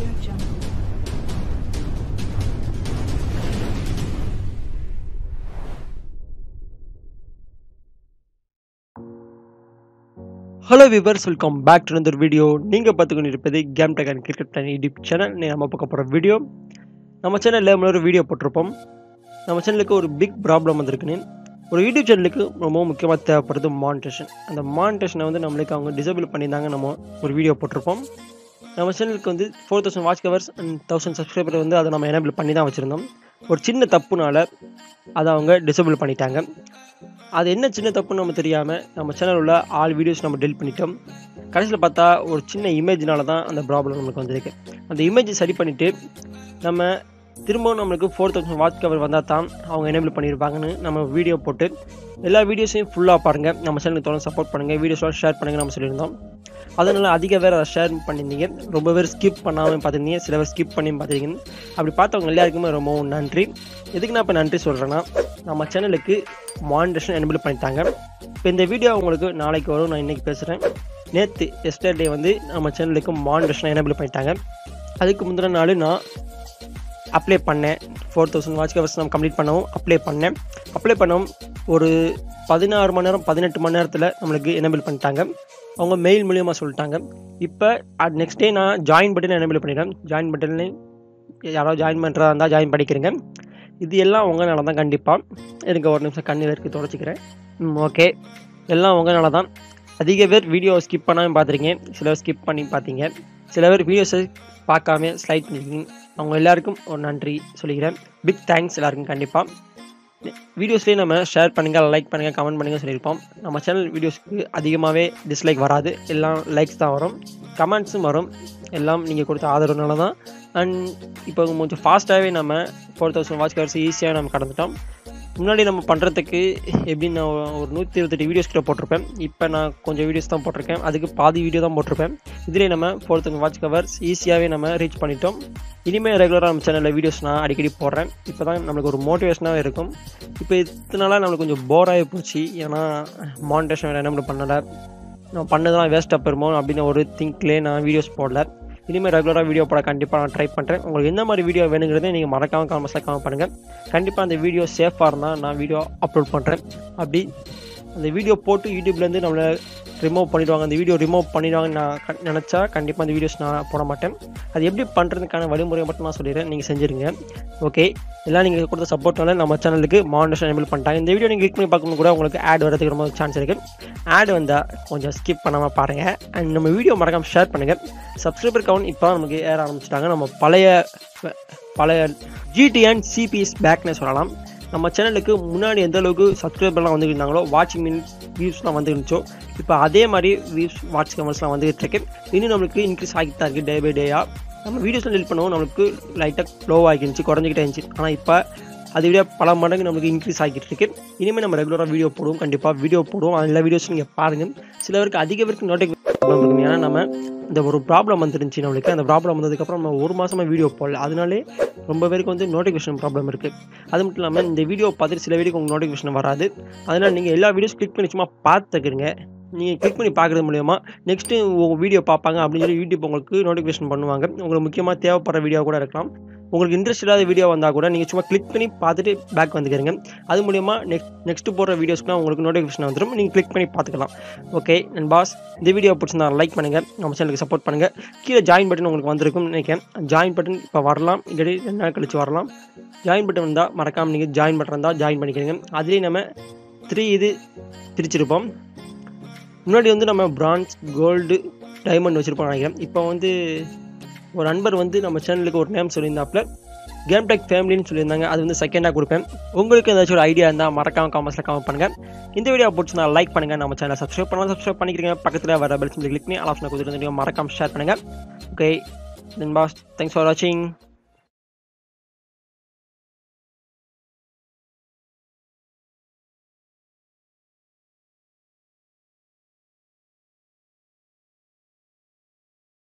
Audio Jungle. Hello viewers welcome back to another video நீங்கள் பார்த்துக்கொண்டு இருப்பது game tech and cricket plan YouTube channel நம்ம பார்க்க போகிற வீடியோ நம்ம சேனலில் முன்னாடி ஒரு வீடியோ போட்டிருப்போம் நம்ம சேனலுக்கு ஒரு பிக் ப்ராப்ளம் வந்திருக்குன்னு ஒரு யூடியூப் சேனலுக்கு ரொம்ப முக்கியமாக தேவைப்படுறது மானிட்டேஷன் அந்த மானிட்டேஷனை வந்து நம்மளுக்கு அவங்க டிசபிள் பண்ணியிருந்தாங்க நம்ம ஒரு வீடியோ போட்டிருப்போம் நம்ம சேனலுக்கு வந்து four thousand watch hours and thousand subscriber வந்து அதை நம்ம எனேபிள் பண்ணி தான் வச்சுருந்தோம் ஒரு சின்ன தப்புனால அதை அவங்க டிசபிள் பண்ணிட்டாங்க அது என்ன சின்ன தப்புன்னு நம்ம தெரியாமல் நம்ம சேனல் உள்ள ஆல் வீடியோஸ் நம்ம டெலிட் பண்ணிட்டோம் கடைசியில் பார்த்தா ஒரு சின்ன இமேஜ்னால தான் அந்த ப்ராப்ளம் நமக்கு வந்திருக்கு அந்த இமேஜை சரி பண்ணிவிட்டு நம்ம திரும்பவும் நம்மளுக்கு ஃபோர் தௌசண்ட் வாட்ச் கவர் வந்தால் தான் அவங்க எனேபிள் பண்ணியிருப்பாங்கன்னு நம்ம வீடியோ போட்டு எல்லா வீடியோஸையும் ஃபுல்லாக பாருங்கள் நம்ம சேனலுக்கு தொடர்ந்து சப்போர்ட் பண்ணுங்கள் வீடியோஸ்லாம் ஷேர் பண்ணுங்கள் நம்ம சொல்லியிருந்தோம் அதனால் அதிக பேர் அதை ஷேர் பண்ணியிருந்தீங்க ரொம்ப பேர் ஸ்கிப் பண்ணாமல் பார்த்துருந்தீங்க சில பேர் ஸ்கிப் பண்ணி பார்த்துருக்கீங்க அப்படி பார்த்தவங்க எல்லாருக்குமே ரொம்பவும் நன்றி எதுக்கு நான் இப்போ நன்றி சொல்கிறேன்னா நம்ம சேனலுக்கு மானிட்டேஷன் எனபிள் பண்ணிட்டாங்க இப்போ இந்த வீடியோ உங்களுக்கு நாளைக்கு வரும் நான் இன்றைக்கி பேசுகிறேன் நேற்று எஸ்டர்டே வந்து நம்ம சேனலுக்கு மானிட்டேஷன் எனபிள் பண்ணிட்டாங்க அதுக்கு முந்தின நாள் நான் அப்ளை பண்ணேன் ஃபோர் தௌசண்ட் வாட்ச் கவர்ஸ் நம்ம கம்ப்ளீட் பண்ணவும் அப்ளை பண்ணேன் அப்ளை பண்ணவும் ஒரு பதினாறு மணி நேரம் பதினெட்டு மணி நேரத்தில் நம்மளுக்கு எனபிள் பண்ணிட்டாங்க அவங்க மெயில் மூலியமாக சொல்லிட்டாங்க இப்போ நெக்ஸ்ட் டே நான் ஜாயின் பட்டன் எனபிள் பண்ணிட்டேன் ஜாயின் பட்டன்லேயும் யாராவது ஜாயின் பண்ணுறதா இருந்தால் ஜாயின் பண்ணிக்கிறேங்க இது எல்லாம் உங்களால தான் கண்டிப்பாக எனக்கு ஒரு நிமிஷம் கண்ணில் இருக்கு தொடச்சிக்கிறேன் ம் ஓகே எல்லாம் உங்களால தான் அதிக பேர் வீடியோ ஸ்கிப் பண்ணாமல் பார்த்துருக்கீங்க சில பேர் ஸ்கிப் பண்ணி பார்த்தீங்க சில பேர் வீடியோஸை பார்க்காம ஸ்லைட் பண்ணிருக்கீங்க அவங்க எல்லாருக்கும் ஒரு நன்றி சொல்லிக்கிறேன் பிக் தேங்க்ஸ் எல்லாருக்கும் கண்டிப்பாக வீடியோஸ்லேயே நம்ம ஷேர் பண்ணுங்கள் லைக் பண்ணுங்கள் கமெண்ட் பண்ணுங்கள் சொல்லியிருப்போம் நம்ம சேனல் வீடியோஸ்க்கு அதிகமாகவே டிஸ்லைக் வராது எல்லாம் லைக்ஸ் தான் வரும் கமெண்ட்ஸும் வரும் எல்லாம் நீங்கள் கொடுத்த ஆதரவுனால தான் அண்ட் இப்போ கொஞ்சம் ஃபாஸ்ட்டாகவே நம்ம ஃபோர் தௌசண்ட் வாட்ச் கவர்ஸ் ஈஸியாக நம்ம கடந்துட்டோம் முன்னாடி நம்ம பண்ணுறதுக்கு எப்படி நான் ஒரு நூற்றி இருபத்தெட்டு வீடியோஸ் கிட்ட போட்டிருப்பேன் இப்போ நான் கொஞ்சம் வீடியோஸ் தான் போட்டிருக்கேன் அதுக்கு பாதி வீடியோ தான் போட்டிருப்பேன் இதிலே நம்ம ஃபோர் தௌசண்ட் வாட்ச் கவர்ஸ் ஈஸியாகவே நம்ம ரீச் பண்ணிட்டோம் இனிமேல் ரெகுலராக நம்ம சேனலில் வீடியோஸ் நான் அடிக்கடி போடுறேன் இப்போ தான் நம்மளுக்கு ஒரு மோட்டிவேஷனாகவே இருக்கும் இப்போ இதனால நம்மளுக்கு கொஞ்சம் போராகி போச்சு ஏன்னா மானிட்டேஷன் என்ன பண்ணலை நான் பண்ணதெல்லாம் வேஸ்ட்டாக போயிருமோ அப்படின்னு ஒரு திங்க்லேயே நான் வீடியோஸ் போடல இனிமேல் ரெகுலராக வீடியோ போட கண்டிப்பாக நான் ட்ரை பண்ணுறேன் உங்களுக்கு எந்த மாதிரி வீடியோ வேணுங்கிறதே நீங்கள் மறக்காமல் காமெண்ட்ஸில் கமெண்ட் பண்ணுங்கள் கண்டிப்பாக அந்த வீடியோ சேஃபாக இருந்தால் நான் வீடியோ அப்லோட் பண்ணுறேன் அப்படி அந்த வீடியோ போட்டு யூடியூப்லேருந்து நம்மளை ரிமூவ் பண்ணிடுவாங்க அந்த வீடியோ ரிமூவ் பண்ணிடுவாங்கன்னு நான் க- நினச்சா கண்டிப்பாக அந்த வீடியோஸ் நான் போட மாட்டேன் அது எப்படி பண்ணுறதுக்கான வழிமுறையை மட்டும் நான் சொல்லிடுறேன் நீங்கள் செஞ்சுருங்க ஓகே எல்லாம் நீங்கள் கொடுத்த சப்போர்ட்னால நம்ம சேனலுக்கு மானிட்டேஷன் எனபிள் பண்ணிட்டாங்க இந்த வீடியோ நீங்கள் கிளிக் பண்ணி பார்க்கும்போது கூட உங்களுக்கு ஆட் வரதுக்கு ரொம்ப சான்ஸ் இருக்குது ஆட் வந்தால் கொஞ்சம் ஸ்கிப் பண்ணாமல் பாருங்கள் அண்ட் நம்ம வீடியோ மறக்காமல் ஷேர் பண்ணுங்கள் சப்ஸ்கிரைபர் கவுண்ட் இப்போ தான் நமக்கு ஏற ஆரம்பிச்சிட்டாங்க நம்ம பழைய பழைய ஜிடிஎன் சிபிஎஸ் பேக்னே சொல்லலாம் நம்ம சேனலுக்கு முன்னாடி எந்த அளவுக்கு சப்ஸ்கிரைபர்லாம் வந்துட்டு இருந்தாங்களோ வாட்சிங் மினிட்ஸ் வியூஸ்லாம் வந்து இருந்துச்சோ இப்போ அதே மாதிரி வியூஸ் வாட்ச் கமெண்ட்ஸ்லாம் வந்துகிட்டு இருக்கு இன்னும் நம்மளுக்கு இன்க்ரீஸ் ஆகிட்டு தான் இருக்குது டே பை டேயாக நம்ம வீடியோஸ்லாம் டெலிட் பண்ணுவோம் நம்மளுக்கு லைட்டாக லோ ஆகிருந்துச்சு குறைஞ்சிக்கிட்டே இருந்துச்சு ஆனால் இப்போ அதை விட பல மடங்கு நம்மளுக்கு இன்க்ரீஸ் ஆகிட்டு இருக்கு இனிமேல் நம்ம ரெகுலராக வீடியோ போடுவோம் கண்டிப்பாக வீடியோ போடுவோம் எல்லா வீடியோஸும் நீங்கள் பாருங்கள் சில பேருக்கு அதிக பேருக்கு நோட்டிஃபிகேஷன் ப்ராப்ளம் இருக்கும் ஏன்னா நம்ம இந்த ஒரு ப்ராப்ளம் வந்துருந்துச்சு நம்மளுக்கு அந்த ப்ராப்ளம் வந்ததுக்கப்புறம் நம்ம ஒரு மாசமா வீடியோ போடல அதனாலே ரொம்ப பேருக்கு வந்து நோட்டிஃபிகேஷன் ப்ராப்ளம் இருக்குது அது மட்டும் இல்லாமல் இந்த வீடியோ பார்த்துட்டு சில வீடியோக்கு உங்களுக்கு நோட்டிஃபிகேஷன் வராது அதனால் நீங்கள் எல்லா வீடியோஸ் கிளிக் பண்ணி சும்மா பார்த்துக்கிறீங்க நீங்கள் கிளிக் பண்ணி பார்க்குறது மூலயமா நெக்ஸ்ட்டு உங்கள் வீடியோ பார்ப்பாங்க அப்படின்னு சொல்லி யூடியூப் உங்களுக்கு நோட்டிஃபிகேஷன் பண்ணுவாங்க உங்களுக்கு முக்கியமாக தேவைப்படுற வீடியோ கூட இருக்கலாம் உங்களுக்கு இன்ட்ரெஸ்ட் இல்லாத வீடியோ வந்தால் கூட நீங்கள் சும்மா கிளிக் பண்ணி பார்த்துட்டு பேக் வந்துக்கிறீங்க அது மூலயமா நெக்ஸ்ட் நெக்ஸ்ட்டு போடுற வீடியோஸ்க்குலாம் உங்களுக்கு நோட்டிஃபிகேஷன் வந்துடும் நீங்கள் கிளிக் பண்ணி பார்த்துக்கலாம் ஓகே அண்ட் பாஸ் இந்த வீடியோ பிடிச்சிருந்தா லைக் பண்ணுங்கள் நம்ம சேனலுக்கு சப்போர்ட் பண்ணுங்கள் கீழே ஜாயின் பட்டன் உங்களுக்கு வந்திருக்கும்னு நினைக்கிறேன் ஜாயின் பட்டன் இப்போ வரலாம் இல்லாட்டி ரெண்டு நாள் கழிச்சு வரலாம் ஜாயின் பட்டன் வந்தால் மறக்காமல் நீங்கள் ஜாயின் பட்டன் இருந்தால் ஜாயின் பண்ணிக்கிறீங்க அதுலேயும் நம்ம த்ரீ இது பிரிச்சிருப்போம் முன்னாடி வந்து நம்ம பிரான்ஸ் கோல்டு டைமண்ட் வச்சுருப்போம் நினைக்கிறேன் இப்போ வந்து ஒரு நண்பர் வந்து நம்ம சேனலுக்கு ஒரு நேம் சொல்லியிருந்தாப்புல கேம் டெக் ஃபேமிலின்னு சொல்லியிருந்தாங்க அது வந்து செகண்டாக கொடுப்பேன் உங்களுக்கு ஏதாச்சும் ஒரு ஐடியா இருந்தால் மறக்காம காமெண்ட்ஸில் கமெண்ட் பண்ணுங்கள் இந்த வீடியோ பிடிச்சிருந்தா லைக் பண்ணுங்கள் நம்ம சேனலை சப்ஸ்கிரைப் பண்ணலாம் சப்ஸ்கிரைப் பண்ணிக்கிறீங்க பக்கத்தில் வர பெல் சிம்பிள் கிளிக் பண்ணி ஆலோசனை கொடுத்துட்டு மறக்காம ஷேர் பண்ணுங்கள் okay then boss thanks for வாட்சிங்